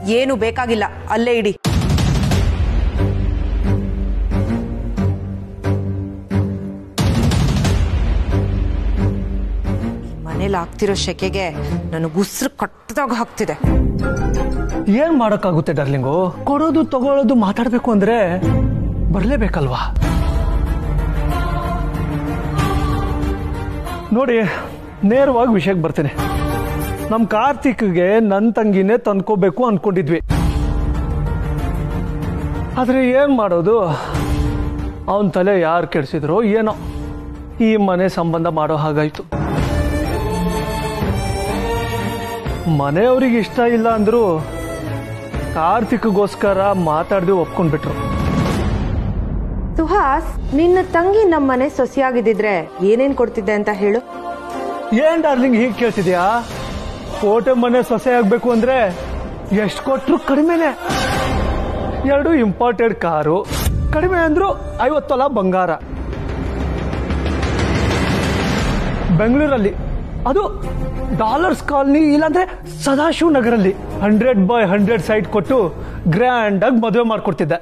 ಏನು ಬೇಕಾಗಿಲ್ಲ ಅಲ್ಲೇ ಇಡಿ ಮನೇಲಿ ಆಗ್ತಿರೋ ಶೆಕೆಗೆ ನನಗೆ ಉಸಿರು ಕಟ್ಟದಾಗ ಹಾಕ್ತಿದೆ ಏನ್ ಮಾಡಕ್ಕಾಗುತ್ತೆ ಡರ್ಲಿಂಗು ಕೊಡೋದು ತಗೊಳ್ಳೋದು ಮಾತಾಡ್ಬೇಕು ಅಂದ್ರೆ ಬರ್ಲೇಬೇಕಲ್ವಾ ನೋಡಿ ನೇರವಾಗಿ ವಿಷಯಕ್ಕೆ ಬರ್ತೀನಿ ನಮ್ ಕಾರ್ತಿಕ್ಗೆ ನನ್ನ ತಂಗಿನೇ ತಂದ್ಕೋಬೇಕು ಅನ್ಕೊಂಡಿದ್ವಿ ಆದ್ರೆ ಏನ್ ಮಾಡೋದು ಅವನ ತಲೆ ಯಾರು ಕೆಡಿಸಿದ್ರು ಏನೋ ಈ ಮನೆ ಸಂಬಂಧ ಮಾಡೋ ಹಾಗಾಯ್ತು ಮನೆಯವ್ರಿಗೆ ಇಷ್ಟ ಇಲ್ಲ ಅಂದ್ರು ಕಾರ್ತಿಕ್ಗೋಸ್ಕರ ಮಾತಾಡ್ದೆ ಒಪ್ಕೊಂಡ್ಬಿಟ್ರು ಸುಹಾಸ್ ನಿನ್ನ ತಂಗಿ ನಮ್ಮ ಮನೆ ಸೊಸೆಯಾಗಿದ್ದಿದ್ರೆ ಏನೇನ್ ಕೊಡ್ತಿದ್ದೆ ಅಂತ ಹೇಳು ಏನ್ ಡಾರ್ಲಿಂಗ್ ಹೀಗೆ ಕೇಳ್ತಿದ್ಯಾ ಕೋಟೆ ಮನೆ ಸೊಸೆ ಆಗ್ಬೇಕು ಅಂದ್ರೆ ಎಷ್ಟು ಕೊಟ್ರು ಕಡಿಮೆನೆ ಎರಡು ಇಂಪಾರ್ಟೆಂಟ್ ಕಾರು ಕಡಿಮೆ ಅಂದ್ರು ಐವತ್ತು ತೊಲ ಬಂಗಾರ ಬೆಂಗಳೂರಲ್ಲಿ ಅದು ಡಾಲರ್ಸ್ ಕಾಲನಿ ಇಲ್ಲಾಂದ್ರೆ ಸದಾಶಿವ್ ನಗರಲ್ಲಿ ಹಂಡ್ರೆಡ್ ಬೈ ಹಂಡ್ರೆಡ್ ಸೈಟ್ ಕೊಟ್ಟು ಗ್ರ್ಯಾಂಡ್ ಆಗಿ ಮದುವೆ ಮಾಡ್ಕೊಡ್ತಿದ್ದೆ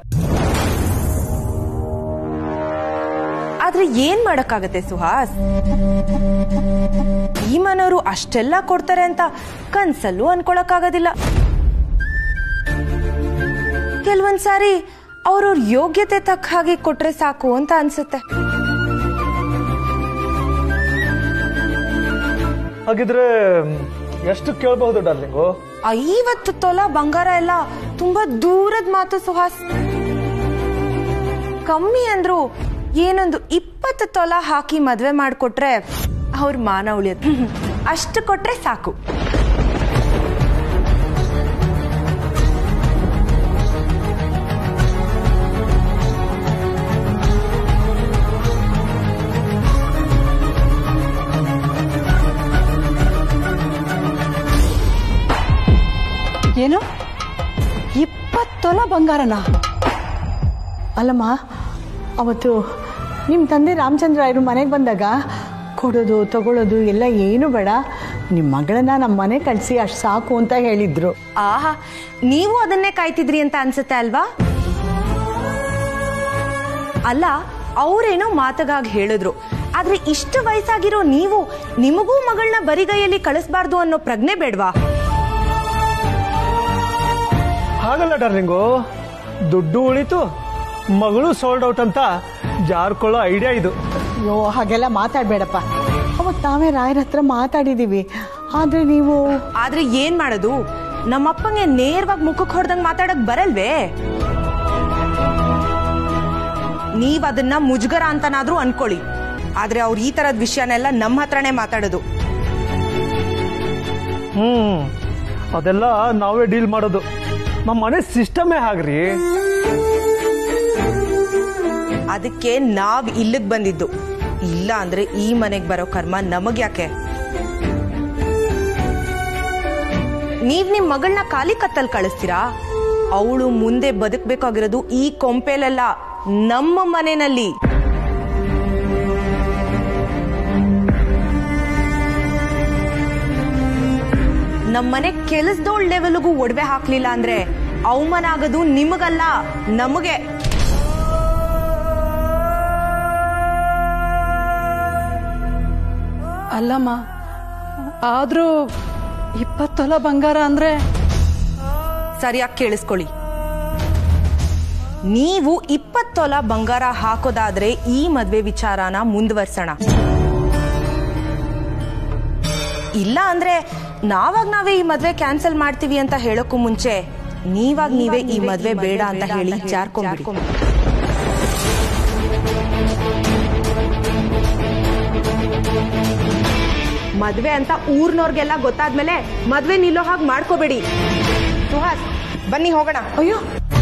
ಆದ್ರೆ ಏನ್ ಮಾಡಕ್ಕಾಗತ್ತೆ ಸುಹಾಸ್ ಈ ಮನೆಯವರು ಅಷ್ಟೆಲ್ಲ ಕೊಡ್ತಾರೆ ಅಂತ ಕನ್ಸಲ್ಲೂ ಅನ್ಕೊಳಕ್ಕಾಗೋದಿಲ್ಲ ಕೆಲವೊಂದ್ಸಾರಿ ಅವ್ರವ್ರ ಯೋಗ್ಯತೆ ತಕ್ಕ ಹಾಗೆ ಕೊಟ್ರೆ ಸಾಕು ಅಂತ ಅನ್ಸುತ್ತೆ ಹಾಗಿದ್ರೆ ಎಷ್ಟು ಕೇಳಬಹುದು ಡಾರ್ಲಿಂಗು ಐವತ್ತು ತೊಲ ಬಂಗಾರ ಎಲ್ಲ ತುಂಬಾ ದೂರದ ಮಾತು ಸುಹಾಸ್ ಕಮ್ಮಿ ಅಂದ್ರು ಏನೊಂದು ಇಪ್ಪತ್ತು ತೊಲ ಹಾಕಿ ಮದ್ವೆ ಮಾಡ್ಕೊಟ್ರೆ ಅವ್ರ ಮಾನ ಉಳಿಯುತ್ತೆ ಅಷ್ಟು ಕೊಟ್ರೆ ಸಾಕು ಏನು ಇಪ್ಪತ್ತೊಲ ಬಂಗಾರನ ಅಲ್ಲಮ್ಮ ಅವತ್ತು ನಿಮ್ಮ ತಂದೆ ರಾಮಚಂದ್ರ ರಾಯರು ಮನೆಗೆ ಬಂದಾಗ ಕೊಡೋದು ತಗೊಳ್ಳೋದು ಎಲ್ಲ ಏನು ಬೇಡ ನಿಮ್ಮ ಮಗಳನ್ನ ನಮ್ಮ ಮನೆ ಕಳಿಸಿ ಅಷ್ಟು ಸಾಕು ಅಂತ ಹೇಳಿದ್ರು ಆಹಾ ನೀವು ಅದನ್ನೇ ಕಾಯ್ತಿದ್ರಿ ಅಂತ ಅನ್ಸುತ್ತೆ ಅಲ್ವಾ ಅಲ್ಲ ಅವ್ರೇನೋ ಮಾತಗಾಗಿ ಹೇಳಿದ್ರು ಆದ್ರೆ ಇಷ್ಟು ವಯಸ್ಸಾಗಿರೋ ನೀವು ನಿಮಗೂ ಮಗಳನ್ನ ಬರಿಗೈಯಲ್ಲಿ ಕಳಿಸ್ಬಾರ್ದು ಅನ್ನೋ ಪ್ರಜ್ಞೆ ಬೇಡ್ವಾ ಹಾಗಲ್ಲ ಡಾರ್ಲಿಂಗು ದುಡ್ಡು ಉಳಿತು ಮಗಳು ಸೋಲ್ಡ್ ಔಟ್ ಅಂತ ಜಾರ್ಕೊಳ್ಳೋ ಐಡಿಯಾ ಇದು ಅಯ್ಯೋ ಹಾಗೆಲ್ಲ ಮಾತಾಡಬೇಡಪ್ಪ ಅವತ್ತು ನಾವೇ ರಾಯರ ಹತ್ರ ಮಾತಾಡಿದ್ದೀವಿ ಆದರೆ ನೀವು ಆದ್ರೆ ಏನ್ ಮಾಡೋದು ನಮ್ಮಪ್ಪಂಗೆ ನೇರವಾಗಿ ಮುಖಕ್ಕೆ ಹೊಡೆದಂಗ್ ಮಾತಾಡಕ್ ಬರಲ್ವೇ ನೀವ್ ಅದನ್ನ ಮುಜುಗರ ಅಂತನಾದ್ರೂ ಅನ್ಕೊಳ್ಳಿ ಆದ್ರೆ ಅವ್ರು ಈ ತರದ್ ವಿಷಯನೆಲ್ಲ ನಮ್ಮ ಹತ್ರನೇ ಮಾತಾಡೋದು ಹ್ಮ್ ಅದೆಲ್ಲ ನಾವೇ ಡೀಲ್ ಮಾಡೋದು ನಮ್ಮ ಮನೆ ಸಿಸ್ಟಮೇ ಹಾಗ್ರಿ ಅದಕ್ಕೆ ನಾವ್ ಇಲ್ಲಿಗ್ ಬಂದಿದ್ದು ಇಲ್ಲ ಅಂದ್ರೆ ಈ ಮನೆಗ್ ಬರೋ ಕರ್ಮ ನಮಗ್ ಯಾಕೆ ನೀವ್ ನಿಮ್ ಮಗಳನ್ನ ಖಾಲಿ ಕತ್ತಲ್ ಕಳಿಸ್ತೀರಾ ಅವಳು ಮುಂದೆ ಬದುಕ್ಬೇಕಾಗಿರೋದು ಈ ಕೊಂಪೆಲೆಲ್ಲ ನಮ್ಮ ಮನೆಯಲ್ಲಿ ನಮ್ಮನೆ ಕೆಲಸದೋಳ್ ಲೆವೆಲ್ಗೂ ಒಡವೆ ಹಾಕ್ಲಿಲ್ಲ ಅಂದ್ರೆ ಅವಮಾನ ಆಗೋದು ನಿಮಗಲ್ಲ ನಮಗೆ ಅಲ್ಲಮ್ಮ ಆದ್ರೂ ಇಪ್ಪತ್ತೊಲ ಬಂಗಾರ ಅಂದ್ರೆ ಸರಿಯಾಗಿ ಕೇಳಿಸ್ಕೊಳ್ಳಿ ನೀವು ಇಪ್ಪತ್ತೊಲ ಬಂಗಾರ ಹಾಕೋದಾದ್ರೆ ಈ ಮದ್ವೆ ವಿಚಾರನ ಮುಂದುವರ್ಸೋಣ ಇಲ್ಲ ಅಂದ್ರೆ ನಾವಾಗ ನಾವೇ ಈ ಮದ್ವೆ ಕ್ಯಾನ್ಸಲ್ ಮಾಡ್ತೀವಿ ಅಂತ ಹೇಳೋಕ್ಕೂ ಮುಂಚೆ ನೀವಾಗ ನೀವೇ ಈ ಮದ್ವೆ ಬೇಡ ಅಂತ ಹೇಳಿ ಜಾರ್ಕೊಂಡ್ಬಿಡಿ ಮದ್ವೆ ಅಂತ ಊರ್ನವ್ರಿಗೆಲ್ಲ ಗೊತ್ತಾದ್ಮೇಲೆ ಮದ್ವೆ ನಿಲ್ಲೋ ಹಾಗೆ ಮಾಡ್ಕೋಬೇಡಿ ಸುಹಾಸ್ ಬನ್ನಿ ಹೋಗೋಣ ಅಯ್ಯೋ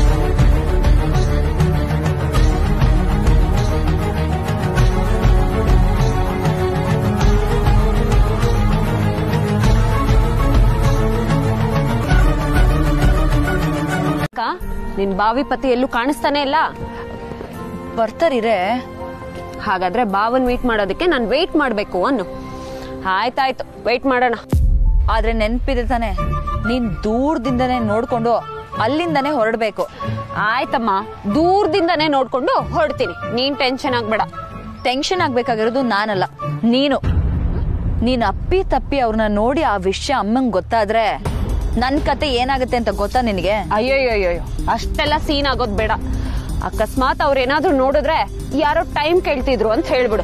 ಅಕ್ಕ ನಿನ್ ಬಾವಿ ಪತಿ ಎಲ್ಲೂ ಕಾಣಿಸ್ತಾನೆ ಇಲ್ಲ ಬರ್ತಾರಿರೆ ಹಾಗಾದ್ರೆ ಬಾವನ್ ಮೀಟ್ ಮಾಡೋದಕ್ಕೆ ನಾನು ವೇಟ್ ಮಾಡ್ಬೇಕು ಅನ್ನು ಆಯ್ತಾಯ್ತು ವೇಟ್ ಮಾಡೋಣ ಆದ್ರೆ ನೆನ್ಪಿದೆ ತಾನೆ ನೀನ್ ದೂರದಿಂದನೇ ನೋಡ್ಕೊಂಡು ಅಲ್ಲಿಂದನೇ ಹೊರಡ್ಬೇಕು ಆಯ್ತಮ್ಮ ದೂರದಿಂದಾನೇ ನೋಡ್ಕೊಂಡು ಹೊರಡ್ತೀನಿ ನೀನ್ ಟೆನ್ಷನ್ ಆಗ್ಬೇಡ ಟೆನ್ಷನ್ ಆಗ್ಬೇಕಾಗಿರೋದು ನಾನಲ್ಲ ನೀನು ನೀನ್ ಅಪ್ಪಿ ತಪ್ಪಿ ಅವ್ರನ್ನ ನೋಡಿ ಆ ವಿಷಯ ಅಮ್ಮಂಗ್ ಗೊತ್ತಾದ್ರೆ ನನ್ ಕತೆ ಏನಾಗುತ್ತೆ ಅಂತ ಗೊತ್ತಾ ನಿನಗೆ ಅಯ್ಯೋಯ್ಯೋಯ್ಯೋ ಅಷ್ಟೆಲ್ಲ ಸೀನ್ ಆಗೋದ್ ಬೇಡ ಅಕಸ್ಮಾತ್ ಅವ್ರೇನಾದ್ರೂ ನೋಡಿದ್ರೆ ಯಾರೋ ಟೈಮ್ ಕೇಳ್ತಿದ್ರು ಅಂತ ಹೇಳ್ಬಿಡು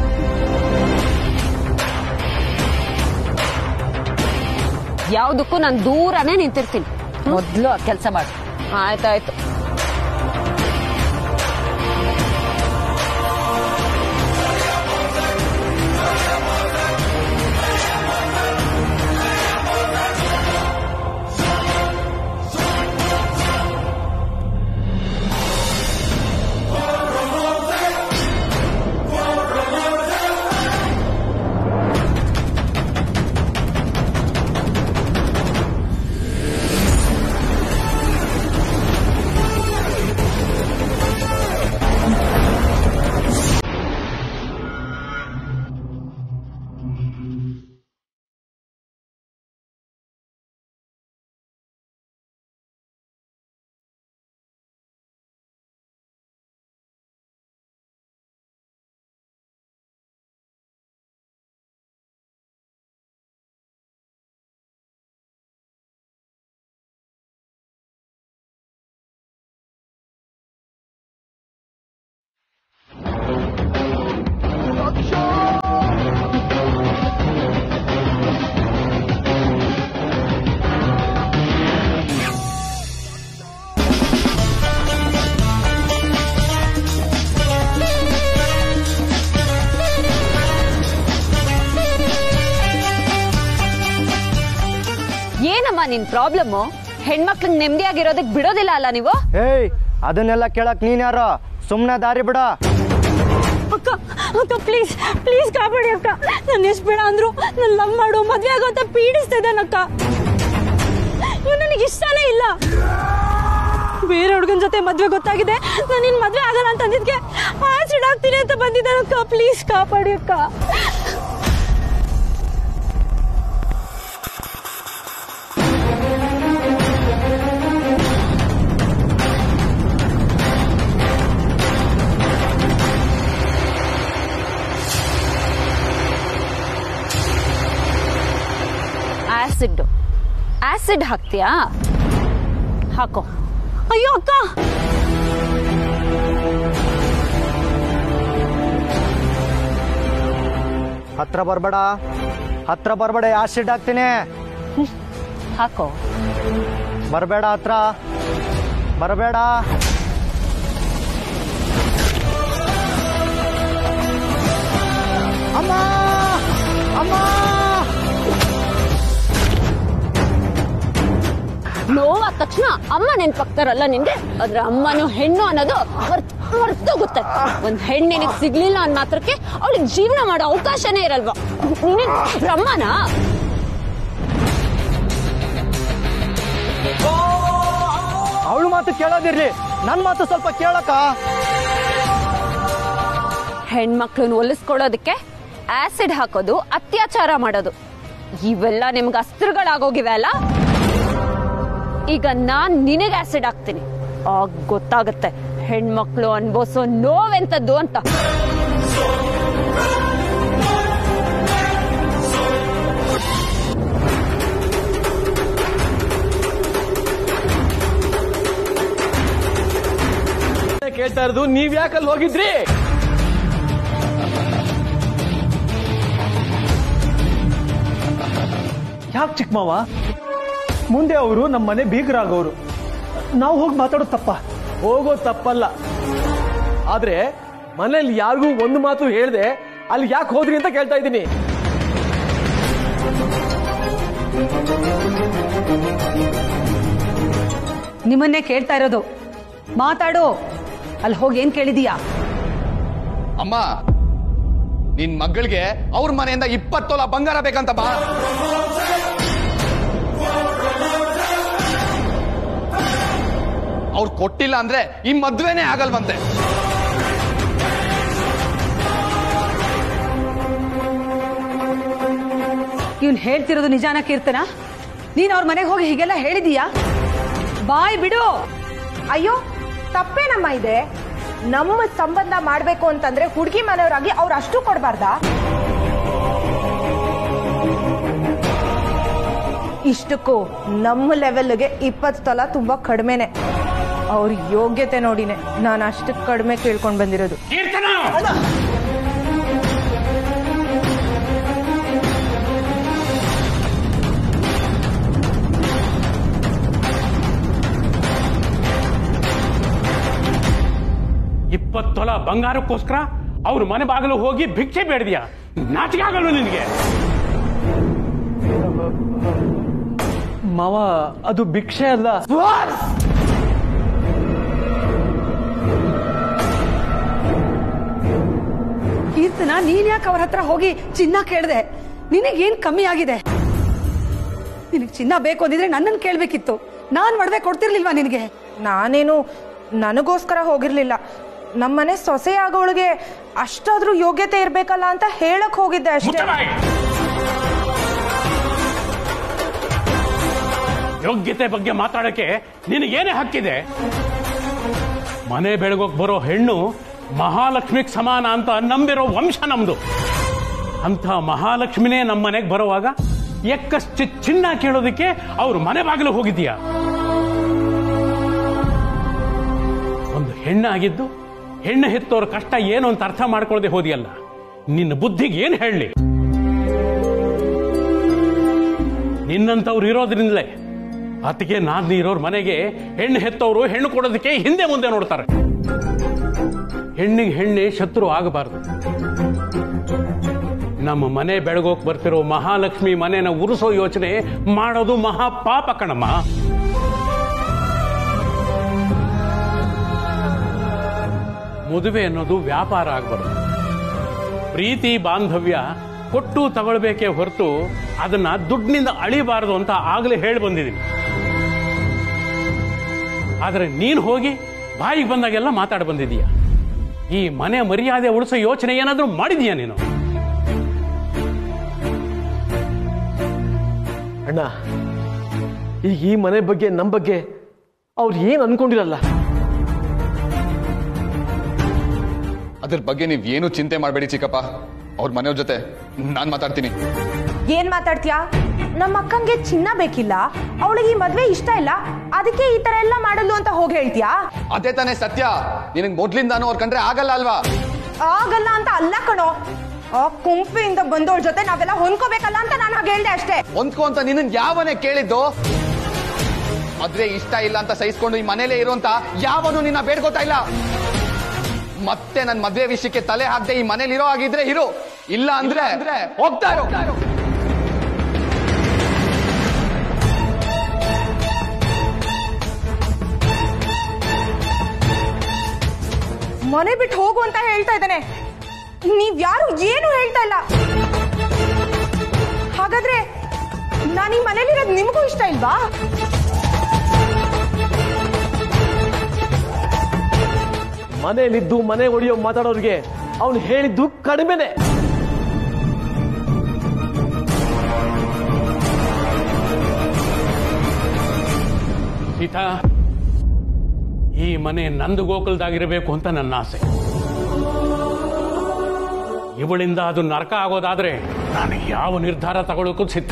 ಯಾವ್ದಕ್ಕೂ ನಾನು ದೂರನೇ ನಿಂತಿರ್ತೀನಿ ಮೊದ್ಲು ಆ ಕೆಲ್ಸ ಮಾಡು ಆಯ್ತಾಯ್ತು ಏನಮ್ಮ ನಿನ್ ಪ್ರಾಬ್ಲಮ್ ಹೆಣ್ಮಕ್ಳಿಗೆ ನೆಮ್ಮದಿಯಾಗಿರೋದಕ್ ಬಿಡೋದಿಲ್ಲ ಅಲ್ಲ ನೀವು ಏಯ್ ಅದನ್ನೆಲ್ಲ ಕೇಳಕ್ ನೀನ್ ಯಾರೋ ಸುಮ್ನೆ ದಾರಿ ಬಿಡ ಅಕ್ಕ ಅಕ್ಕ ಪ್ಲೀಸ್ ಪ್ಲೀಸ್ ಕಾಪಾಡಿ ಅಕ್ಕ ನನ್ನ ಎಷ್ಟು ಬೇಡ ಅಂದ್ರು ನನ್ನ ಲವ್ ಮಾಡು ಮದ್ವೆ ಆಗೋ ಅಂತ ಪೀಡಿಸ್ತಾ ಇದ್ದಾನಕ್ಕ ಇವ್ ನನಗೆ ಇಷ್ಟನೇ ಇಲ್ಲ ಬೇರೆ ಹುಡುಗನ ಜೊತೆ ಮದ್ವೆ ಗೊತ್ತಾಗಿದೆ ನಾನು ನಿನ್ ಮದ್ವೆ ಆಗಲ್ಲ ಅಂತ ಅಂದಿದ್ಕೆ ಆಸಿಡ್ ಆಗ್ತೀನಿ ಅಂತ ಬಂದಿದ್ದಾನಕ್ಕ ಪ್ಲೀಸ್ ಕಾಪಾಡಿ ಅಕ್ಕ ಆಸಿಡ್ ಆಸಿಡ್ ಹಾಕ್ತೀಯಾ ಹಾಕೋ ಅಯ್ಯೋ ಅಕ್ಕ ಹತ್ರ ಬರ್ಬೇಡ ಹತ್ರ ಬರ್ಬೇಡ ಆಸಿಡ್ ಹಾಕ್ತೀನಿ ಹಾಕೋ ಬರಬೇಡ ಹತ್ರ ಬರಬೇಡ ಅಮ್ಮ ಅಮ್ಮ ನೋವಾದ ತಕ್ಷಣ ಅಮ್ಮ ನೆನ್ಪಾಗ್ತಾರಲ್ಲ ನಿನ್ಗೆ ಆದ್ರೆ ಅಮ್ಮನು ಹೆಣ್ಣು ಅನ್ನೋದು ಮರ್ತೋಗುತ್ತೆ ಒಂದ್ ಹೆಣ್ಣು ನಿನಗ್ ಸಿಗ್ಲಿಲ್ಲ ಅನ್ನೋ ಮಾತ್ರಕ್ಕೆ ಅವಳಿಗೆ ಜೀವನ ಮಾಡೋ ಅವಕಾಶನೇ ಇರಲ್ವಾ ನೀನೇನ್ ಬ್ರಹ್ಮನಾ ಅವಳು ಮಾತು ಕೇಳೋದಿರ್ಲಿ ನನ್ ಮಾತು ಸ್ವಲ್ಪ ಕೇಳಕ್ಕ ಹೆಣ್ಮಕ್ಳನ್ನ ಒಲಿಸ್ಕೊಳ್ಳೋದಕ್ಕೆ ಆಸಿಡ್ ಹಾಕೋದು ಅತ್ಯಾಚಾರ ಮಾಡೋದು ಇವೆಲ್ಲ ನಿಮ್ಗೆ ಅಸ್ತ್ರಗಳಾಗೋಗಿವೆ ಅಲ್ಲ ಈಗ ನಾನ್ ನಿನಗೆ ಆಸಿಡ್ ಹಾಕ್ತೀನಿ ಆಗ ಗೊತ್ತಾಗುತ್ತೆ ಹೆಣ್ಮಕ್ಳು ಅನ್ಭವಿಸೋ ನೋವೆಂತದ್ದು ಅಂತ ಕೇಳ್ತಾ ಇರೋದು ನೀವ್ ಯಾಕಲ್ಲಿ ಹೋಗಿದ್ರಿ ಯಾಕೆ ಚಿಕ್ಕಮಾವ ಮುಂದೆ ಅವರು ನಮ್ಮ ಮನೆ ಬೀಗರಾಗೋರು ನಾವು ಹೋಗಿ ಮಾತಾಡೋದು ತಪ್ಪ ಹೋಗೋದು ತಪ್ಪಲ್ಲ ಆದ್ರೆ ಮನೇಲಿ ಯಾರಿಗೂ ಒಂದು ಮಾತು ಹೇಳ್ದೆ ಅಲ್ಲಿ ಯಾಕೆ ಹೋದ್ರಿ ಅಂತ ಕೇಳ್ತಾ ಇದ್ದೀನಿ ನಿಮ್ಮನ್ನೇ ಕೇಳ್ತಾ ಇರೋದು ಮಾತಾಡು ಅಲ್ಲಿ ಹೋಗಿ ಏನ್ ಕೇಳಿದೀಯಾ ಅಮ್ಮ ನಿನ್ ಮಗಳಿಗೆ ಅವ್ರ ಮನೆಯಿಂದ ಇಪ್ಪತ್ತೊಲ ಬಂಗಾರ ಬೇಕಂತ ಬಾ ಅವ್ರು ಕೊಟ್ಟಿಲ್ಲ ಅಂದ್ರೆ ಈ ಮದ್ವೆನೇ ಆಗಲ್ವಂತೆ ಇವ್ನು ಹೇಳ್ತಿರೋದು ನಿಜಾನ ಕೀರ್ತನ ನೀನ್ ಅವ್ರ ಮನೆಗೆ ಹೋಗಿ ಹೀಗೆಲ್ಲ ಹೇಳಿದೀಯಾ ಬಾಯ್ ಬಿಡು ಅಯ್ಯೋ ತಪ್ಪೇನಮ್ಮ ಇದೆ ನಮ್ಮ ಸಂಬಂಧ ಮಾಡ್ಬೇಕು ಅಂತಂದ್ರೆ ಹುಡುಗಿ ಮನೆಯವರಾಗಿ ಅವ್ರು ಅಷ್ಟು ಕೊಡಬಾರ್ದಾ ಇಷ್ಟಕ್ಕೂ ನಮ್ಮ ಲೆವೆಲ್ಗೆ ಇಪ್ಪತ್ತು ತೊಲ ತುಂಬಾ ಕಡಿಮೆನೆ ಅವ್ರ ಯೋಗ್ಯತೆ ನೋಡಿನೆ ನಾನು ಅಷ್ಟಕ್ಕೆ ಕಡಿಮೆ ಕೇಳ್ಕೊಂಡ್ ಬಂದಿರೋದು ಕೀರ್ತನ ಇಪ್ಪತ್ತು ತೊಲ ಬಂಗಾರಕ್ಕೋಸ್ಕರ ಅವ್ರ ಮನೆ ಬಾಗಿಲು ಹೋಗಿ ಭಿಕ್ಷೆ ಬೇಡ್ದಿಯಾ ನಾಚಿಕೆ ಆಗಲ್ವ ನಿನಗೆ ಮಾವ ಅದು ಭಿಕ್ಷೆ ಅಲ್ಲ ಕೀರ್ತನ ನೀನ್ ಯಾಕೆ ಅವ್ರ ಹತ್ರ ಹೋಗಿ ಚಿನ್ನ ಕೇಳ್ದೆ ನಿನಗೇನ್ ಕಮ್ಮಿ ಆಗಿದೆ ನಿನಗ್ ಚಿನ್ನ ಬೇಕು ಅಂದಿದ್ರೆ ನನ್ನನ್ನು ಕೇಳ್ಬೇಕಿತ್ತು ನಾನ್ ಒಡವೆ ಕೊಡ್ತಿರ್ಲಿಲ್ವಾ ನಿನಗೆ ನಾನೇನು ನನಗೋಸ್ಕರ ಹೋಗಿರ್ಲಿಲ್ಲ ನಮ್ಮನೆ ಸೊಸೆ ಆಗೋಳಿಗೆ ಅಷ್ಟಾದ್ರೂ ಯೋಗ್ಯತೆ ಇರ್ಬೇಕಲ್ಲ ಅಂತ ಹೇಳಕ್ ಹೋಗಿದ್ದೆ ಅಷ್ಟೇ ಮುಚ್ಚಬಾಯಿ. ಯೋಗ್ಯತೆ ಬಗ್ಗೆ ಮಾತಾಡಕ್ಕೆ ನಿನಗೇನೇ ಹಕ್ಕಿದೆ ಮನೆ ಬೆಳಗೋಕ್ ಬರೋ ಹೆಣ್ಣು ಮಹಾಲಕ್ಷ್ಮಿಗ್ ಸಮಾನ ಅಂತ ನಂಬಿರೋ ವಂಶ ನಮ್ದು ಅಂತ ಮಹಾಲಕ್ಷ್ಮಿನೇ ನಮ್ಮ ಮನೆಗೆ ಬರುವಾಗ ಎಕ್ಕಷ್ಟು ಚಿನ್ನ ಕೇಳೋದಕ್ಕೆ ಅವ್ರ ಮನೆ ಬಾಗಿಲು ಹೋಗಿದೀಯ ಒಂದು ಹೆಣ್ಣಾಗಿದ್ದು ಹೆಣ್ಣು ಹೆತ್ತೋರ ಕಷ್ಟ ಏನು ಅಂತ ಅರ್ಥ ಮಾಡ್ಕೊಳ್ಳದೆ ಹೋದಿಯಲ್ಲ ನಿನ್ನ ಬುದ್ಧಿಗೆ ಏನು ಹೇಳಲಿ ನಿನ್ನಂಥವ್ರು ಇರೋದ್ರಿಂದಲೇ ಅತ್ತಿಗೆ ನಾದ್ನಿ ಇರೋರ್ ಮನೆಗೆ ಹೆಣ್ಣು ಹೆತ್ತವರು ಹೆಣ್ಣು ಕೊಡೋದಕ್ಕೆ ಹಿಂದೆ ಮುಂದೆ ನೋಡ್ತಾರೆ ಹೆಣ್ಣಿಗೆ ಹೆಣ್ಣೆ ಶತ್ರು ಆಗಬಾರದು ನಮ್ಮ ಮನೆ ಬೆಳಗೋಕ್ ಬರ್ತಿರೋ ಮಹಾಲಕ್ಷ್ಮಿ ಮನೆನ ಉರಿಸೋ ಯೋಚನೆ ಮಾಡೋದು ಮಹಾ ಪಾಪ ಕಣಮ್ಮ ಮದುವೆ ಅನ್ನೋದು ವ್ಯಾಪಾರ ಆಗಬಾರ್ದು ಪ್ರೀತಿ ಬಾಂಧವ್ಯ ಕೊಟ್ಟು ತಗೊಳ್ಬೇಕೇ ಹೊರತು ಅದನ್ನ ದುಡ್ಡಿನಿಂದ ಅಳಿಬಾರದು ಅಂತ ಆಗಲೇ ಹೇಳಿ ಬಂದಿದ್ದೀನಿ ಆದರೆ ನೀನು ಹೋಗಿ ಬಾಯಿಗೆ ಬಂದಾಗೆಲ್ಲ ಮಾತಾಡಿ ಬಂದಿದೀಯ ಈ ಮನೆ ಮರ್ಯಾದೆ ಉಳಿಸೋ ಯೋಚನೆ ಏನಾದರೂ ಮಾಡಿದೀಯ ನೀನು ಅಣ್ಣ ಈಗ ಈ ಮನೆ ಬಗ್ಗೆ ನಮ್ಮ ಬಗ್ಗೆ ಅವ್ರು ಏನ್ ಅನ್ಕೊಂಡಿರಲ್ಲ ಅದ್ರ ಬಗ್ಗೆ ನೀವ್ ಏನು ಚಿಂತೆ ಮಾಡಬೇಡಿ ಚಿಕ್ಕಪ್ಪ ಅವ್ರ ಮನೆಯವ್ರ ಜೊತೆ ನಾನ್ ಮಾತಾಡ್ತೀನಿ ಏನ್ ಮಾತಾಡ್ತೀಯಾ ನಮ್ಮ ಅಕ್ಕಂಗೆ ಚಿನ್ನ ಬೇಕಿಲ್ಲ ಅವಳಿಗೆ ಈ ಮದ್ವೆ ಇಷ್ಟ ಇಲ್ಲ ಅದಕ್ಕೆ ಈ ತರ ಎಲ್ಲ ಮಾಡಲು ಅಂತ ಹೋಗಿ ಹೇಳ್ತೀಯಾ ಅದೇ ತಾನೇ ಸತ್ಯ ನಿನಗ್ ಮೊದ್ಲಿಂದಾನು ಅವ್ರ ಕಂಡ್ರೆ ಆಗಲ್ಲ ಅಲ್ವಾ ಆಗಲ್ಲ ಅಂತ ಅಲ್ಲ ಕಣೋ ಆ ಕುಂಪೆಯಿಂದ ಬಂದೋಳ್ ಜೊತೆ ನಾವೆಲ್ಲ ಹೊಂದ್ಕೋಬೇಕಲ್ಲ ಅಂತ ನಾನು ಹಾಗೆ ಹೇಳ್ದೆ ಅಷ್ಟೇ ಹೊಂದ್ಕೋ ಅಂತ ನಿನ್ನ ಯಾವನೇ ಕೇಳಿದ್ದು ಮದ್ವೆ ಇಷ್ಟ ಇಲ್ಲ ಅಂತ ಸಹಿಸ್ಕೊಂಡು ಈ ಮನೇಲೆ ಇರುವಂತ ಯಾವನು ನಿನ್ನ ಬೇಡ್ಕೋತಾ ಇಲ್ಲ ಮತ್ತೆ ನನ್ ಮದ್ವೆ ವಿಷಯಕ್ಕೆ ತಲೆ ಹಾಕದೆ ಈ ಮನೇಲಿ ಇರೋ ಆಗಿದ್ರೆ ಇರು ಇಲ್ಲ ಅಂದ್ರೆ ಹೋಗ್ತಾ ಇರು ಮನೆ ಬಿಟ್ಟು ಹೋಗು ಅಂತ ಹೇಳ್ತಾ ಇದ್ದಾನೆ ನೀವ್ ಯಾರು ಏನು ಹೇಳ್ತಾ ಇಲ್ಲ ಹಾಗಾದ್ರೆ ನಾನು ಈ ಮನೇಲಿರೋದು ನಿಮಗೂ ಇಷ್ಟ ಇಲ್ವಾ ಮನೇಲಿದ್ದು ಮನೆ ಒಡೆಯೋ ಮಾತಾಡೋರಿಗೆ ಅವ್ನು ಹೇಳಿದ್ದು ಕಡಿಮೆನೆ ಸೀತಾ ಈ ಮನೆ ನಂದು ಗೋಕುಲದಾಗಿರಬೇಕು ಅಂತ ನನ್ನ ಆಸೆ ಇವಳಿಂದ ಅದು ನರಕ ಆಗೋದಾದ್ರೆ ನಾನು ಯಾವ ನಿರ್ಧಾರ ತಗೊಳ್ಳೋಕ್ಕೂ ಸಿದ್ಧ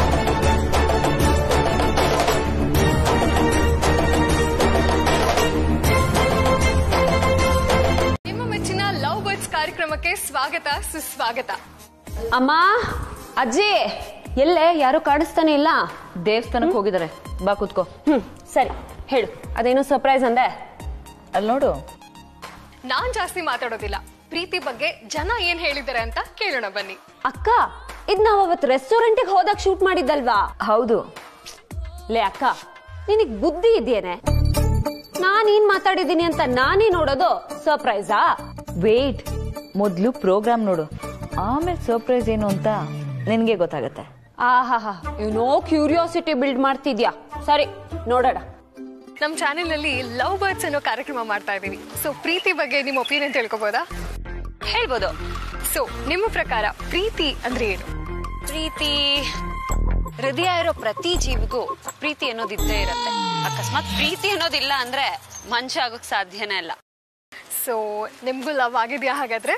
ನಿಮ್ಮ ಮೆಚ್ಚಿನ ಲವ್ ಬರ್ಡ್ಸ್ ಕಾರ್ಯಕ್ರಮಕ್ಕೆ ಸ್ವಾಗತ ಸುಸ್ವಾಗತ ಅಮ್ಮ ಅಜ್ಜಿ ಎಲ್ಲೇ ಯಾರು ಕಾಣಿಸ್ತಾನೆ ಇಲ್ಲ ದೇವಸ್ಥಾನಕ್ಕೆ ಹೋಗಿದ್ದಾರೆ ಬಾ ಕೂತ್ಕೋ ಹ್ಮ್ ಸರಿ ಹೇಳು ಅದೇನು ಸರ್ಪ್ರೈಸ್ ಅಂದೆ ಅಲ್ಲಿ ನೋಡು ನಾನ್ ಜಾಸ್ತಿ ಮಾತಾಡೋದಿಲ್ಲ ಪ್ರೀತಿ ಬಗ್ಗೆ ಜನ ಏನ್ ಹೇಳಿದ್ದಾರೆ ಅಂತ ಕೇಳೋಣ ಬನ್ನಿ ಅಕ್ಕ ಇದ್ ನಾವ್ ಅವತ್ ರೆಸ್ಟೋರೆಂಟಿಗೆ ಹೋದಾಗ ಶೂಟ್ ಮಾಡಿದ್ದಲ್ವಾ ಹೌದು ಲೇ ಅಕ್ಕ ನಿನಗ್ ಬುದ್ಧಿ ಇದೆಯೇನೆ ನಾನೇನ್ ಮಾತಾಡಿದೀನಿ ಅಂತ ನಾನೇ ನೋಡೋದು ಸರ್ಪ್ರೈಸಾ ವೇಟ್ ಮೊದ್ಲು ಪ್ರೋಗ್ರಾಮ್ ನೋಡು ಆಮೇಲೆ ಸರ್ಪ್ರೈಸ್ ಏನು ಅಂತ ನಿನ್ಗೆ ಗೊತ್ತಾಗತ್ತೆ ಆಹಾಹಾ ಏನೋ ಕ್ಯೂರಿಯಾಸಿಟಿ ಬಿಲ್ಡ್ ಮಾಡ್ತಿದ್ಯಾ ಸರಿ ನೋಡೋಣ ನಮ್ ಚಾನೆಲ್ ನಲ್ಲಿ ಲವ್ ಬರ್ಡ್ಸ್ ಅನ್ನೋ ಕಾರ್ಯಕ್ರಮ ಮಾಡ್ತಾ ಇದೀವಿ ಸೊ ಪ್ರೀತಿ ಬಗ್ಗೆ ನಿಮ್ಮ ಒಪಿನಿಯನ್ ತಿಳ್ಕೊಬೋದಾ ಹೇಳ್ಬೋದು ಸೊ ನಿಮ್ಮ ಪ್ರಕಾರ ಪ್ರೀತಿ ಅಂದ್ರೆ ಏನು ಪ್ರೀತಿ ಹೃದಯ ಇರೋ ಪ್ರತಿ ಜೀವಿಗೂ ಪ್ರೀತಿ ಅನ್ನೋದಿದ್ದೇ ಇರುತ್ತೆ ಅಕಸ್ಮಾತ್ ಪ್ರೀತಿ ಅನ್ನೋದಿಲ್ಲ ಅಂದ್ರೆ ಮನುಷ್ಯ ಆಗೋಕ್ ಸಾಧ್ಯನೇ ಇಲ್ಲ ಸೊ ನಿಮ್ಗೂ ಲವ್ ಆಗಿದ್ಯಾ ಹಾಗಾದ್ರೆ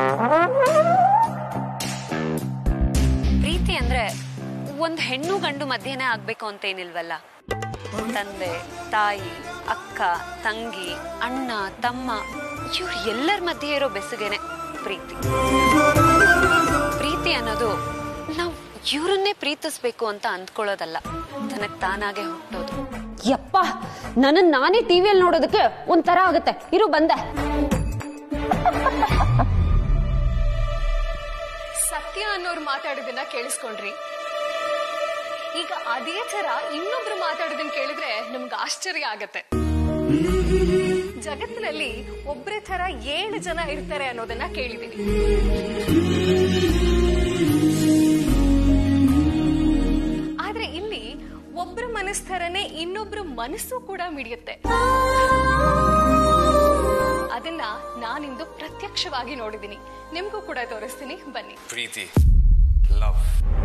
ಪ್ರೀತಿ ಅಂದ್ರೆ ಒಂದ್ ಹೆಣ್ಣು ಗಂಡು ಮಧ್ಯೆನೇ ಆಗ್ಬೇಕು ಅಂತ ಏನಿಲ್ವಲ್ಲ ತಂದೆ ತಾಯಿ ಅಕ್ಕ ತಂಗಿ ಅಣ್ಣ ತಮ್ಮ ಇವ್ರು ಎಲ್ಲರ ಮಧ್ಯೆ ಇರೋ ಬೆಸುಗೆನೆ ಪ್ರೀತಿ ಪ್ರೀತಿ ಅನ್ನೋದು ನಾವು ಇವ್ರನ್ನೇ ಪ್ರೀತಿಸ್ಬೇಕು ಅಂತ ಅಂದ್ಕೊಳ್ಳೋದಲ್ಲ ತನಗ್ ತಾನಾಗೆ ಹುಟ್ಟೋದು ಯಪ್ಪ ನನ್ನ ನಾನೇ ಟಿವಿಯಲ್ಲಿ ನೋಡೋದಕ್ಕೆ ಒಂಥರ ಆಗುತ್ತೆ ಇರು ಬಂದೆ ಸತ್ಯ ಅನ್ನೋರು ಮಾತಾಡೋದನ್ನ ಕೇಳಿಸ್ಕೊಂಡ್ರಿ ಈಗ ಅದೇ ತರ ಇನ್ನೊಬ್ರು ಮಾತಾಡೋದನ್ನ ಕೇಳಿದ್ರೆ ನಮ್ಗೆ ಆಶ್ಚರ್ಯ ಆಗತ್ತೆ ಜಗತ್ತಿನಲ್ಲಿ ಒಬ್ರೇ ತರ ಏಳು ಜನ ಇರ್ತಾರೆ ಅನ್ನೋದನ್ನ ಕೇಳಿದೀನಿ ಆದ್ರೆ ಇಲ್ಲಿ ಒಬ್ರ ಮನಸ್ಸರನೇ ಇನ್ನೊಬ್ರ ಮನಸ್ಸು ಕೂಡ ಮಿಡಿಯುತ್ತೆ ಅದನ್ನ ನಾನಿಂದು ಪ್ರತ್ಯಕ್ಷವಾಗಿ ನೋಡಿದೀನಿ ನಿಮ್ಗೂ ಕೂಡ ತೋರಿಸ್ತೀನಿ ಬನ್ನಿ ಪ್ರೀತಿ ಲವ್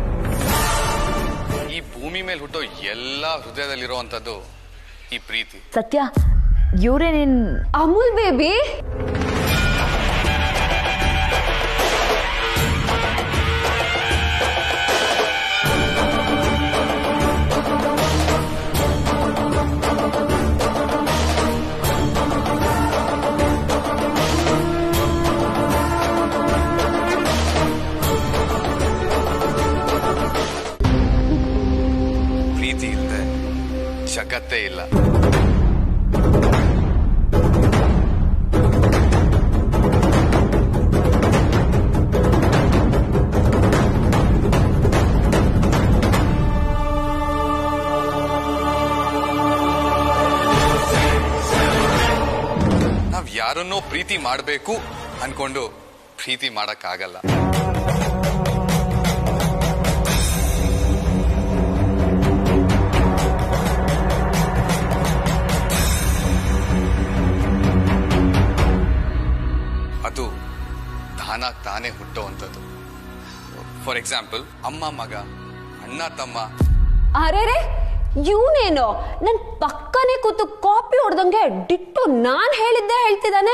ಈ ಭೂಮಿ ಮೇಲೆ ಹುಟ್ಟೋ ಎಲ್ಲ ಹೃದಯದಲ್ಲಿರುವಂತದ್ದು ಈ ಪ್ರೀತಿ ಸತ್ಯ ಇವರೇ ನಿನ್ ಅಮೂಲ್ ಬೇಬಿ ಪ್ರೀತಿ ಇಲ್ಲದೆ ಜಗತ್ತೇ ಇಲ್ಲ ನಾವ್ ಯಾರನ್ನೋ ಪ್ರೀತಿ ಮಾಡಬೇಕು ಅನ್ಕೊಂಡು ಪ್ರೀತಿ ಮಾಡಕ್ಕಾಗಲ್ಲ ಅದು ತಾನ ತಾನೇ ಹುಟ್ಟುವಂಥದ್ದು ಫಾರ್ ಎಕ್ಸಾಂಪಲ್ ಅಮ್ಮ ಮಗ ಅಣ್ಣ ತಮ್ಮ ಅರೆ ಇವನೇನು ನನ್ ಪಕ್ಕನೆ ಕೂತು ಕಾಪಿ ಹೊಡೆದಂಗೆ ಡಿಟ್ಟು ನಾನ್ ಹೇಳಿದ್ದೆ ಹೇಳ್ತಿದ್ದಾನೆ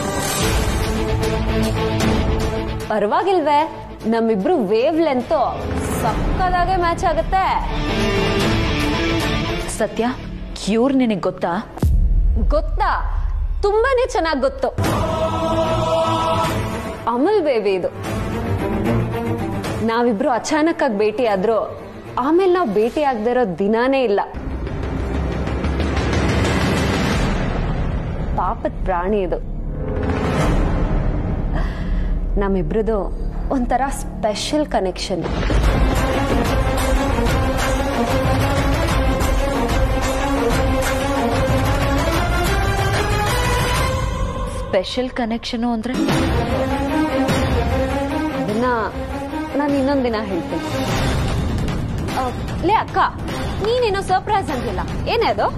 ಪರವಾಗಿಲ್ವೇ ನಮ್ಮಿಬ್ರು ವೇವ್ ಲೆಂತು ಸಕ್ಕದಾಗೆ ಮ್ಯಾಚ್ ಆಗುತ್ತೆ ಸತ್ಯ ಇವ್ರು ನಿನಗೆ ಗೊತ್ತಾ ಗೊತ್ತಾ ತುಂಬಾನೇ ಚೆನ್ನಾಗಿ ಗೊತ್ತು ಅಮಲ್ ಬೇಬಿ ಇದು ನಾವಿಬ್ರು ಅಚಾನಕ್ ಆಗಿ ಭೇಟಿ ಆದ್ರೂ ಆಮೇಲೆ ನಾವು ಭೇಟಿ ಆಗದೆ ಇರೋ ದಿನಾನೇ ಇಲ್ಲ ಪಾಪದ ಪ್ರಾಣಿ ಇದು ನಮ್ಮಿಬ್ರದು ಒಂಥರ ಸ್ಪೆಷಲ್ ಕನೆಕ್ಷನ್ ಸ್ಪೆಷಲ್ ಕನೆಕ್ಷನು ಅಂದ್ರೆ ಅದನ್ನ ನಾನು ಇನ್ನೊಂದಿನ ಹೇಳ್ತೀನಿ ಆ, ಲೇ ಅಕ್ಕ ನೀನೇನೋ ಸರ್ಪ್ರೈಸ್ ಅಂತಿಲ್ಲ ಏನೇ ಅದು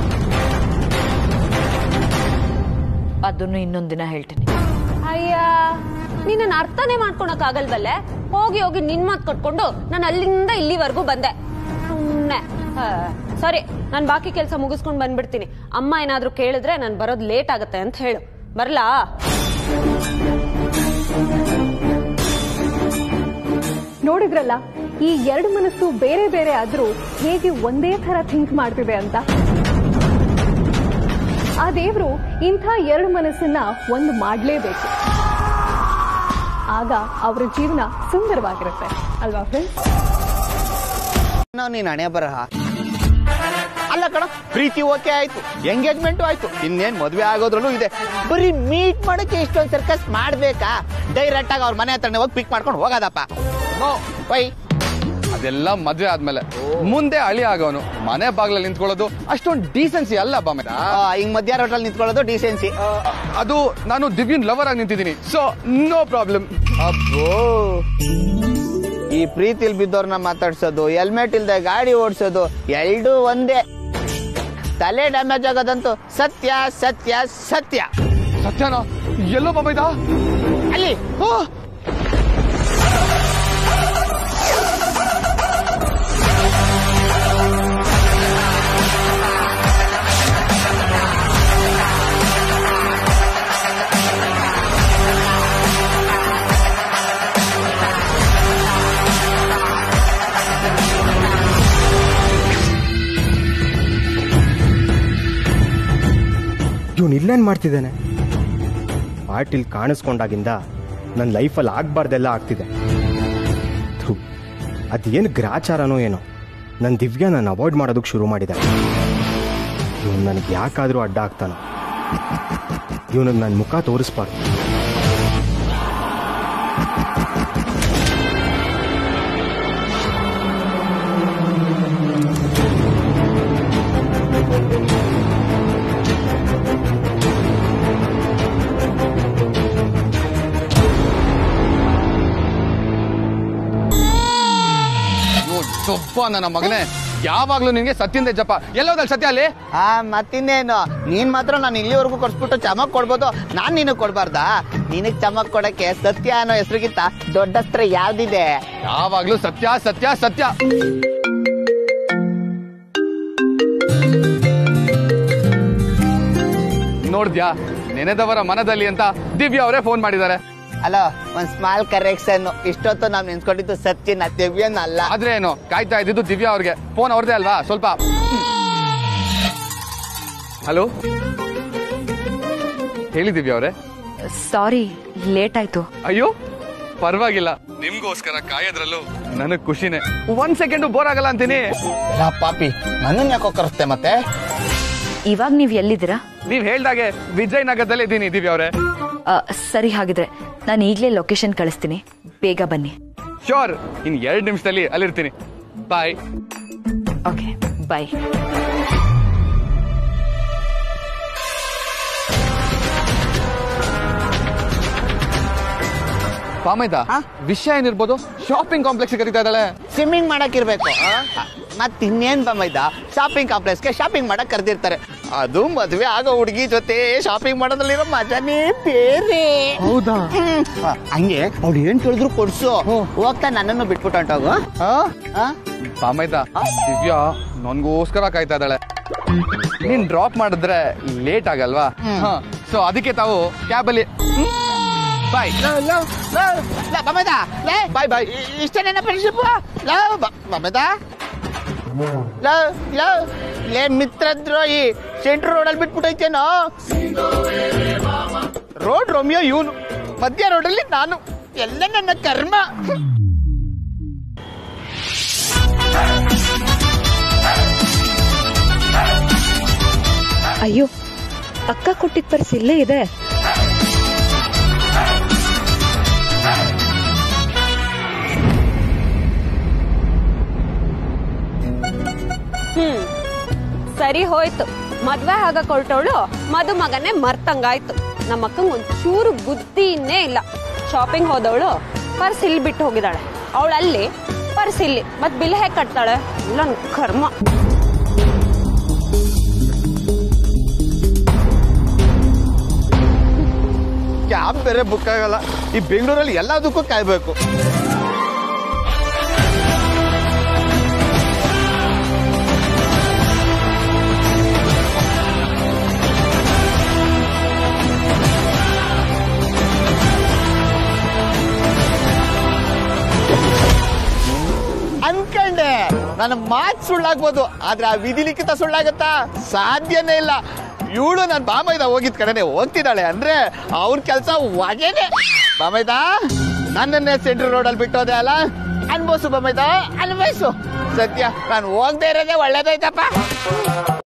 ಅದನ್ನು ಇನ್ನೊಂದಿನ ಹೇಳ್ತೀನಿ ಅಯ್ಯ ನೀನನ್ನ ಅರ್ಥನೇ ಮಾಡ್ಕೊಳಕ್ ಆಗಲ್ವಲ್ಲೇ ಹೋಗಿ ಹೋಗಿ ನಿನ್ ಮಾತ್ ಕಟ್ಕೊಂಡು ನಾನು ಅಲ್ಲಿಂದ ಇಲ್ಲಿವರೆಗೂ ಬಂದೆ ಸುಮ್ನೆ ಆ, ಸರಿ ನಾನು ಬಾಕಿ ಕೆಲಸ ಮುಗಿಸ್ಕೊಂಡು ಬಂದ್ಬಿಡ್ತೀನಿ ಅಮ್ಮ ಏನಾದ್ರೂ ಕೇಳಿದ್ರೆ ನಾನು ಬರೋದು ಲೇಟ್ ಆಗತ್ತೆ ಅಂತ ಹೇಳು ಬರ್ಲಾ ನೋಡಿದ್ರಲ್ಲ ಈ ಎರಡು ಮನಸ್ಸು ಬೇರೆ ಬೇರೆ ಆದ್ರೂ ಹೇಗೆ ಒಂದೇ ತರ ಥಿಂಕ್ ಮಾಡ್ತಿದೆ ಅಂತ ಆ ದೇವ್ರು ಇಂಥ ಎರಡು ಮನಸ್ಸನ್ನ ಒಂದು ಮಾಡ್ಲೇಬೇಕು ಆಗ ಅವರ ಜೀವನ ಸುಂದರವಾಗಿರುತ್ತೆ ಅಲ್ವಾ ಫ್ರೆಂಡ್ಸ್ ನಾವು ನೀನ್ ಹಣೆ ಬರಹ ಅಲ್ಲ ಕಣ ಪ್ರೀತಿ ಓಕೆ ಆಯ್ತು ಎಂಗೇಜ್ಮೆಂಟ್ ಆಯ್ತು ಇನ್ನೇನ್ ಮದ್ವೆ ಆಗೋದ್ರಲ್ಲೂ ಇದೆ ಬರೀ ಮೀಟ್ ಮಾಡಕ್ಕೆ ಇಷ್ಟೊಂದು ಸರ್ಕಸ್ ಮಾಡ್ಬೇಕಾ ಡೈರೆಕ್ಟ್ ಆಗಿ ಅವ್ರ ಮನೆ ಹತ್ರನೇ ಹೋಗಿ ಪಿಕ್ ಮಾಡ್ಕೊಂಡು ಹೋಗೋದಪ್ಪ ನೋ ವೈ ಅದೆಲ್ಲ ಮದ್ವೆ ಆದ್ಮೇಲೆ ಮುಂದೆ ಅಳಿ ಆಗೋನು ಮನೆ ಬಾಗ್ಲಲ್ಲಿ ನಿಂತ್ಕೊಳ್ಳೋದು ಅಷ್ಟೊಂದು ಡೀಸೆನ್ಸಿ ಅಲ್ಲ ಬಾಮೆ ಹಿಂಗ್ ಮಧ್ಯ ರೋಟಲ್ಲಿ ನಿಂತ್ಕೊಳ್ಳೋದು ಡಿಸೆನ್ಸಿ ಅದು ನಾನು ದಿವ್ಯನ್ ಲವರ್ ಆಗಿ ನಿಂತಿದ್ದೀನಿ ಸೊ ನೋ ಪ್ರಾಬ್ಲಮ್ ಅಬ್ಬೋ ಈ ಪ್ರೀತಿಲ್ ಬಿದ್ದವ್ರನ್ನ ಮಾತಾಡ್ಸೋದು ಹೆಲ್ಮೆಟ್ ಇಲ್ದೆ ಗಾಡಿ ಓಡಿಸೋದು ಎರಡೂ ಒಂದೇ ತಲೆ ಡ್ಯಾಮೇಜ್ ಆಗೋದಂತೂ ಸತ್ಯ ಸತ್ಯ ಸತ್ಯ ಸತ್ಯನಾ ಎಲ್ಲೋ ಬಾಬಾ ಇದಾ ಅಲ್ಲಿ ಓ ಇಲ್ಲೇನು ಮಾಡ್ತಿದ್ದಾನೆ ಪಾಟೀಲ್ ಕಾಣಿಸ್ಕೊಂಡಾಗಿಂದ ನನ್ನ ಲೈಫಲ್ಲಿ ಆಗ್ಬಾರ್ದೆಲ್ಲ ಆಗ್ತಿದೆ ಥು, ಅದೇನು ಗ್ರಾಚಾರನೋ ಏನೋ ನನ್ನ ದಿವ್ಯ ನಾನು ಅವಾಯ್ಡ್ ಮಾಡೋದಕ್ಕೆ ಶುರು ಮಾಡಿದೆ ಇವನು ನನಗೆ ಯಾಕಾದರೂ ಅಡ್ಡ ಆಗ್ತಾನೋ ಇವನಿಗೆ ನನ್ನ ಮುಖ ತೋರಿಸ್ಬಾರ್ದು ಸೊಬ್ಬ ನನ್ನ ಮಗನೇ ಯಾವಾಗ್ಲೂ ನಿನ್ಗೆ ಸತ್ಯಂದೆ ಜಪ ಎಲ್ಲೋದಲ್ ಸತ್ಯ ಅಲ್ಲಿ ಆ ಮತ್ತಿನ್ನೇನು ನೀನ್ ಮಾತ್ರ ನಾನು ಇಲ್ಲಿವರೆಗೂ ಕೊಡ್ಸ್ಬಿಟ್ಟು ಚಮಕ್ ಕೊಡ್ಬೋದು ನಾನ್ ನಿನಗ್ ಕೊಡ್ಬಾರ್ದಾ ನಿನಗ್ ಚಮಕ್ ಕೊಡಕ್ಕೆ ಸತ್ಯ ಅನ್ನೋ ಹೆಸರಿಗಿಂತ ದೊಡ್ಡ ಅಸ್ತ್ರ ಯಾವ್ದಿದೆ ಯಾವಾಗ್ಲೂ ಸತ್ಯ ಸತ್ಯ ಸತ್ಯ ನೋಡ್ದ್ಯಾ ನೆನೆದವರ ಮನದಲ್ಲಿ ಅಂತ ದಿವ್ಯ ಅವರೇ ಫೋನ್ ಮಾಡಿದ್ದಾರೆ ಅಲೋ ಒಂದ್ ಸ್ಮಾಲ್ ಕರೆಕ್ಷನ್ ಇಷ್ಟೊತ್ತು ನಾವ್ ನೆನ್ಸ್ಕೊಂಡಿದ್ದು ಸತ್ಯನ ದಿವ್ಯನ್ ಅಲ್ಲ ಆದ್ರೆ ಏನು ಕಾಯ್ತಾ ಇದ್ದಿದ್ದು ದಿವ್ಯಾ ಅವ್ರಿಗೆ ಫೋನ್ ಅವ್ರದೇ ಅಲ್ವಾ ಸ್ವಲ್ಪ ಹಲೋ ಹೇಳಿ ದಿವ್ಯಾ ಅವರೇ ಸಾರಿ ಲೇಟ್ ಆಯ್ತು ಅಯ್ಯೋ ಪರವಾಗಿಲ್ಲ ನಿಮ್ಗೋಸ್ಕರ ಕಾಯೋದ್ರಲ್ಲೂ ನನಗ್ ಖುಷಿನೇ ಒಂದ್ ಸೆಕೆಂಡ್ ಬೋರ್ ಆಗಲ್ಲ ಅಂತೀನಿ ಪಾಪಿ ನನ್ನನ್ ಯಾಕೋ ಕರೆಸ್ತೆ ಮತ್ತೆ ಇವಾಗ ನೀವ್ ಎಲ್ಲಿದ್ದೀರಾ ನೀವ್ ಹೇಳ್ದಾಗೆ ವಿಜಯನಗರದಲ್ಲೇ ಇದ್ದೀನಿ ದಿವ್ಯಾ ಅವರೇ ಆ, ಸರಿ ಹಾಗಿದ್ರೆ ನಾನು ಈಗಲೇ ಲೊಕೇಶನ್ ಕಳಿಸ್ತೀನಿ ಬೇಗ ಬನ್ನಿ ಶೋರ್ ಇನ್ ಎರಡ್ ನಿಮಿಷದಲ್ಲಿ ಅಲ್ಲಿರ್ತೀನಿ ಬಾಯ್ ಓಕೆ ಬಾಯ್ ಪಾಮೈದ ವಿಷಯ ಏನಿರ್ಬೋದು ಶಾಪಿಂಗ್ ಕಾಂಪ್ಲೆಕ್ಸ್ ಕರೀತಾ ಇದ್ದಾಳೆ ಸ್ವಿಮ್ಮಿಂಗ್ ಮಾಡಕ್ ಇರ್ಬೇಕು ಮತ್ ಇನ್ನೇನ್ ಬಮ್ಮೈದ ಶಾಪಿಂಗ್ ಕಾಂಪ್ಲೆಕ್ಸ್ಗೆ ಶಾಪಿಂಗ್ ಮಾಡಕ್ ಕರೆದಿರ್ತಾರೆ ಅದು ಮದ್ವೆ ಆಗೋ ಹುಡುಗಿ ಜೊತೆ ಶಾಪಿಂಗ್ ಮಾಡೋದ್ರಲ್ಲಿರೋ ಮಜಾನೇ ಬೇರೆ ಹೌದಾ ಹ್ಮ್. ಆ, ಹಂಗೆ ಅವ್ಳು ಏನ್ ಕೇಳಿದ್ರು ಕೊಡ್ಸು ಹೋಗ್ತಾ ನನ್ನನ್ನು ಬಿಟ್ಬಿಟ್ಟು ಹೊಂಟೋಗು ಪಾಮೈದ ದಿವ್ಯಾ ನನ್ಗೋಸ್ಕರ ಕಾಯ್ತಾ ಇದ್ದಾಳೆ ನೀನ್ ಡ್ರಾಪ್ ಮಾಡಿದ್ರೆ ಲೇಟ್ ಆಗಲ್ವಾ ಸೊ ಅದಕ್ಕೆ ತಾವು ಕ್ಯಾಬಲ್ಲಿ ಬಾಯ್ ಬಮ್ಮೈದ ಬಾಯ್ ಬಾಯ್ ಇಷ್ಟೇ ನನ್ನ ಫ್ರೆಂಡ್ಶಿಪ್ ಬಮ್ಮೈದ ಲವ್ ಲವ್ ಲೇ ಮಿತ್ರದ್ರೋಹಿ ಸೆಂಟ್ರ್ ರೋಡಲ್ಲಿ ಬಿಟ್ಬಿಟ್ಟೈತೇನೋ ರೋಡ್ ರೋಮಿಯೋ ಇವನು ಮಧ್ಯ ರೋಡಲ್ಲಿ ನಾನು ಎಲ್ಲ ನನ್ನ ಕರ್ಮ ಅಯ್ಯೋ ಅಕ್ಕ ಕೊಟ್ಟಿದ್ ಪರ್ಸ್ ಇಲ್ಲೇ ಇದೆ ಹ್ಮ್ ಸರಿ ಹೋಯ್ತು ಮದ್ವೆ ಆಗಕ್ ಹೊರಟವಳು ಮದುಮಗನೇ ಮರ್ತಂಗಾಯ್ತು ನಮ್ಮ ಅಕ್ಕಂಗ್ ಒಂಚೂರು ಬುದ್ಧಿನೇ ಇಲ್ಲ ಶಾಪಿಂಗ್ ಹೋದವಳು ಪರ್ಸ್ ಇಲ್ಲಿ ಬಿಟ್ಟು ಹೋಗಿದ್ದಾಳೆ ಅವಳು ಅಲ್ಲಿ ಪರ್ಸ್ ಇಲ್ಲಿ ಮತ್ ಬಿಲ್ ಹೇಗ್ ಕಟ್ತಾಳೆ ಇಲ್ಲ ನನ್ ಕರ್ಮ ಕ್ಯಾಬ್ ಬೇರೆ ಬುಕ್ ಆಗಲ್ಲ ಈ ಬೆಂಗಳೂರಲ್ಲಿ ಎಲ್ಲದಕ್ಕೂ ಕಾಯ್ಬೇಕು ಅನ್ಕಂಡೆ ನನ್ನ ಮಾತ್ ಸುಳ್ಳಾಗ್ಬೋದು ಆದ್ರೆ ಆ ವಿಧಿ ಲಿಖಿತ ಸುಳ್ಳಾಗತ್ತಾ ಸಾಧ್ಯನೇ ಇಲ್ಲ ಇವಳು ನನ್ನ ಬಾಮೈದ ಹೋಗಿದ್ ಕಡೆನೆ ಹೋಗ್ತಿದ್ದಾಳೆ ಅಂದ್ರೆ ಅವ್ರ ಕೆಲಸ ಒಗೆನೆ ಬಾಮೈದ ನನ್ನನ್ನೇ ಸೆಂಟ್ರಲ್ ರೋಡಲ್ಲಿ ಬಿಟ್ಟೋದೆ ಅಲ್ಲ ಅನ್ಬೋಸು ಬಾಮೈದ ಅನ್ಭವಿಸು ಸತ್ಯ ನಾನು ಹೋಗದೆ ಇರೋದೇ ಒಳ್ಳೇದಾಯ್ತಪ್ಪ